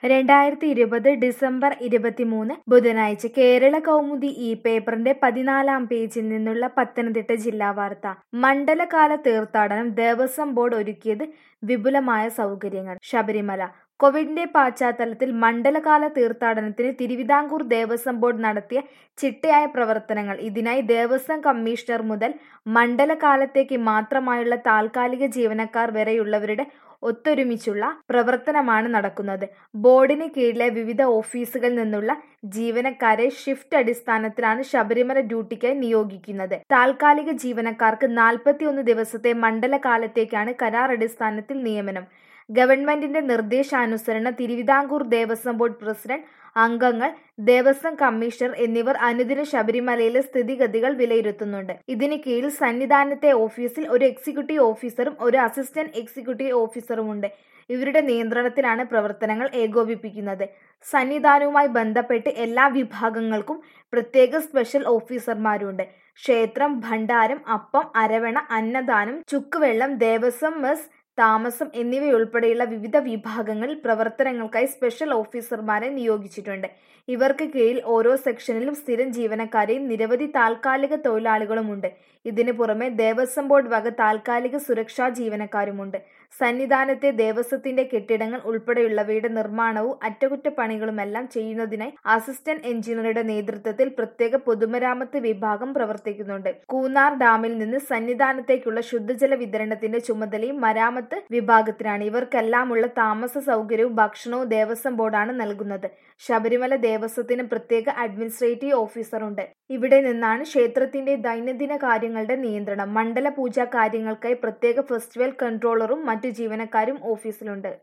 രണ്ടായിരത്തി ഇരുപത് ഡിസംബർ ഇരുപത്തിമൂന്ന് ബുധനാഴ്ച കേരള കൗമുദി ഈ പേപ്പറിന്റെ പതിനാലാം പേജിൽ നിന്നുള്ള പത്തനംതിട്ട ജില്ലാ വാർത്ത മണ്ഡലകാല തീർത്ഥാടനം ദേവസ്വം ബോർഡ് ഒരുക്കിയത് വിപുലമായ സൗകര്യങ്ങൾ ശബരിമല കോവിഡിന്റെ പശ്ചാത്തലത്തിൽ മണ്ഡലകാല തീർത്ഥാടനത്തിന് തിരുവിതാംകൂർ ദേവസ്വം ബോർഡ് നടത്തിയ ചിട്ടയായ പ്രവർത്തനങ്ങൾ ഇതിനായി ദേവസ്വം കമ്മീഷണർ മുതൽ മണ്ഡലകാലത്തേക്ക് മാത്രമായുള്ള താൽക്കാലിക ജീവനക്കാർ വരെയുള്ളവരുടെ ഒത്തൊരുമിച്ചുള്ള പ്രവർത്തനമാണ് നടക്കുന്നത് ബോർഡിന് കീഴിലെ വിവിധ ഓഫീസുകളിൽ നിന്നുള്ള ജീവനക്കാരെ ഷിഫ്റ്റ് അടിസ്ഥാനത്തിലാണ് ശബരിമല ഡ്യൂട്ടിക്കായി നിയോഗിക്കുന്നത് താൽക്കാലിക ജീവനക്കാർക്ക് നാൽപ്പത്തിയൊന്ന് ദിവസത്തെ മണ്ഡലകാലത്തേക്കാണ് കരാർ അടിസ്ഥാനത്തിൽ നിയമനം ഗവൺമെന്റിന്റെ നിർദ്ദേശാനുസരണം തിരുവിതാംകൂർ ദേവസ്വം ബോർഡ് പ്രസിഡന്റ് അംഗങ്ങൾ ദേവസ്വം കമ്മീഷണർ എന്നിവർ അനുദിന ശബരിമലയിലെ സ്ഥിതിഗതികൾ വിലയിരുത്തുന്നുണ്ട് ഇതിന് കീഴിൽ സന്നിധാനത്തെ ഓഫീസിൽ ഒരു എക്സിക്യൂട്ടീവ് ഓഫീസറും ഒരു അസിസ്റ്റന്റ് എക്സിക്യൂട്ടീവ് ഓഫീസറുമുണ്ട് ഇവരുടെ നിയന്ത്രണത്തിലാണ് പ്രവർത്തനങ്ങൾ ഏകോപിപ്പിക്കുന്നത് സന്നിധാനവുമായി ബന്ധപ്പെട്ട് എല്ലാ വിഭാഗങ്ങൾക്കും പ്രത്യേക സ്പെഷ്യൽ ഓഫീസർമാരുണ്ട് ക്ഷേത്രം ഭണ്ഡാരം അപ്പം അരവണ അന്നദാനം ചുക്കുവെള്ളം ദേവസ്വം മെസ് താമസം എന്നിവയുൾപ്പെടെയുള്ള വിവിധ വിഭാഗങ്ങളിൽ പ്രവർത്തനങ്ങൾക്കായി സ്പെഷ്യൽ ഓഫീസർമാരെ നിയോഗിച്ചിട്ടുണ്ട് ഇവർക്ക് കീഴിൽ ഓരോ സെക്ഷനിലും സ്ഥിരം ജീവനക്കാരെയും നിരവധി താൽക്കാലിക തൊഴിലാളികളുമുണ്ട് ഇതിനു പുറമെ ദേവസ്വം ബോർഡ് വക താൽക്കാലിക സുരക്ഷാ ജീവനക്കാരുമുണ്ട് സന്നിധാനത്തെ ദേവസ്വത്തിന്റെ കെട്ടിടങ്ങൾ ഉൾപ്പെടെയുള്ളവയുടെ നിർമ്മാണവും അറ്റകുറ്റപ്പണികളുമെല്ലാം ചെയ്യുന്നതിനായി അസിസ്റ്റന്റ് എഞ്ചിനീയറുടെ നേതൃത്വത്തിൽ പ്രത്യേക പൊതുമരാമത്ത് വിഭാഗം പ്രവർത്തിക്കുന്നുണ്ട് കൂന്നാർ ഡാമിൽ നിന്ന് സന്നിധാനത്തേക്കുള്ള ശുദ്ധജല വിതരണത്തിന്റെ ചുമതലയും മരാമത്ത് വിഭാഗത്തിനാണ് ഇവർക്കെല്ലാമുള്ള താമസ സൗകര്യവും ഭക്ഷണവും ദേവസ്വം ബോർഡാണ് നൽകുന്നത് ശബരിമല ദേവസ്വത്തിന് പ്രത്യേക അഡ്മിനിസ്ട്രേറ്റീവ് ഓഫീസറുണ്ട് ഇവിടെ നിന്നാണ് ക്ഷേത്രത്തിന്റെ ദൈനംദിന കാര്യങ്ങളുടെ നിയന്ത്രണം മണ്ഡല പൂജാ കാര്യങ്ങൾക്കായി പ്രത്യേക ഫെസ്റ്റിവൽ കൺട്രോളറും മറ്റു ജീവനക്കാരും ഓഫീസിലുണ്ട്